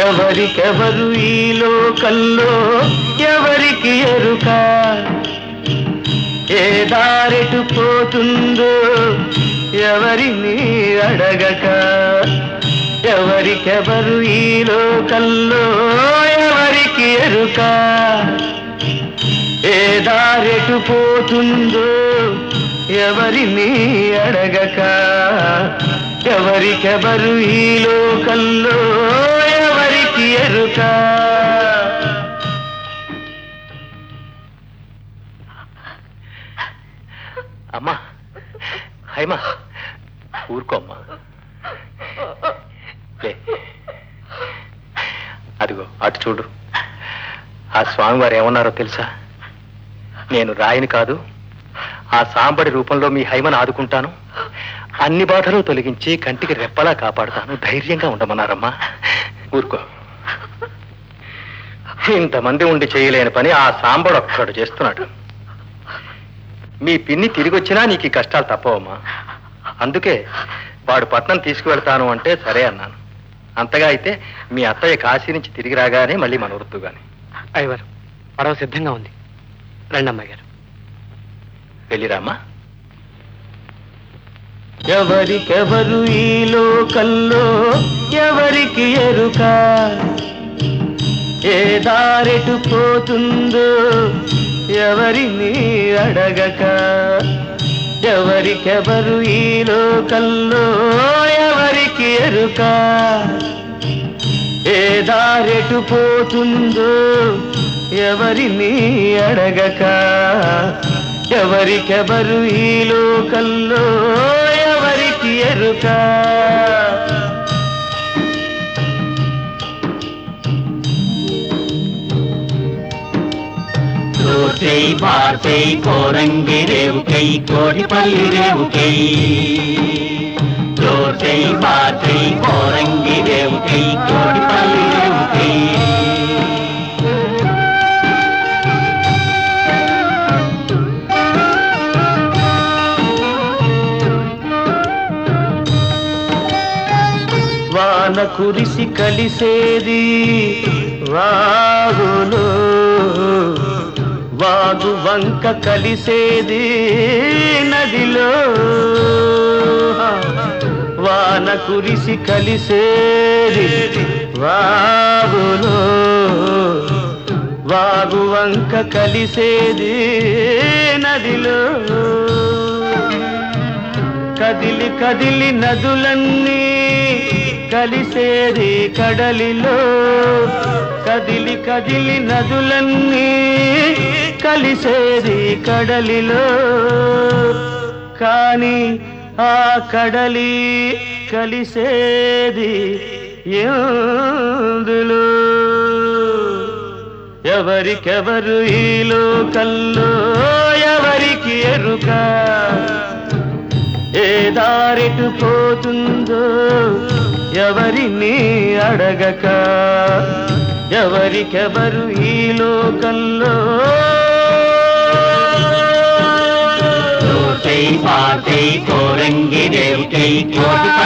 ఎవరికెవరు ఈ లోకల్లో ఎవరికి ఎరుక ఏ దారెటు పోతుందో ఎవరిని అడగక ఎవరికెవరు ఈ లోకల్లో ఎవరికి ఎరుక ఏ దారెటు పోతుందో ఎవరిని అడగక ఎవరికెవరు ఈ లోకల్లో ఎవరికి ఎరుక అమ్మా హైమా ఊరుకోమ్మా లే. అదిగో అటు చూడు ఆ స్వామివారు ఏమన్నారో తెలుసా నేను రాయిని కాదు ఆ సాంబడి రూపంలో మీ హైమను ఆదుకుంటాను అన్ని బాధలు తొలగించి కంటికి రెప్పలా కాపాడుతాను ధైర్యంగా ఉండమన్నారమ్మా ఊరుకో ఇంతమంది ఉండి చేయలేని పని ఆ సాంబడు ఒక్కడు చేస్తున్నాడు మీ పిన్ని తిరిగి వచ్చినా నీకు ఈ కష్టాలు తప్పవమ్మా అందుకే వాడు పట్నం తీసుకువెళ్తాను అంటే సరే అన్నాను అంతగా అయితే మీ అత్తయ్య కాశీ నుంచి తిరిగి రాగానే మళ్ళీ మన వృత్తు గాని అయ్యవారు పడవ సిద్ధంగా ఉంది రండి అమ్మాయి గారు వెళ్ళిరామ్మా ఎవరికెవరు ఈ లోకల్లో ఎవరికి ఎరుక ఏ దారెటు పోతుందో ఎవరిని అడగక ఎవరికెవరు ఈ లోకల్లో ఎవరికి ఎరుక ఏ దారెటు పోతుందో ఎవరిని అడగక ఎవరికెవరు ఈ లోకల్లో ఎవరికి ఎరుక தோற்றை வார்த்தை கோரங்கி ரேவுகை கோடிப்பள்ளி ரேவுகை தோற்றை வார்த்தை கோரங்கி ரேவுகை கோடிப்பள்ளி ரேவுகை వాన కురిసి కలిసేది వాగులో వాగు వంక కలిసేది నదిలో వాన కురిసి కలిసేది వాగులో వాగు వంక కలిసేది నదిలో కదిలి కదిలి నదులన్నీ కలిసేది కడలిలో కదిలి కదిలి నదులన్నీ కలిసేది కడలిలో కాని ఆ కడలి కలిసేది ఎందులో ఎవరికెవరు ఈ లోకల్లో ఎవరికి ఎరుక ఏ దారిటు పోతుందో ఎవరిని అడగక ఎవరికెవరు ఈ లోకల్లో தோற்றை வார்த்தை கோரங்கி ரேவுகை கோடிப்பள்ளி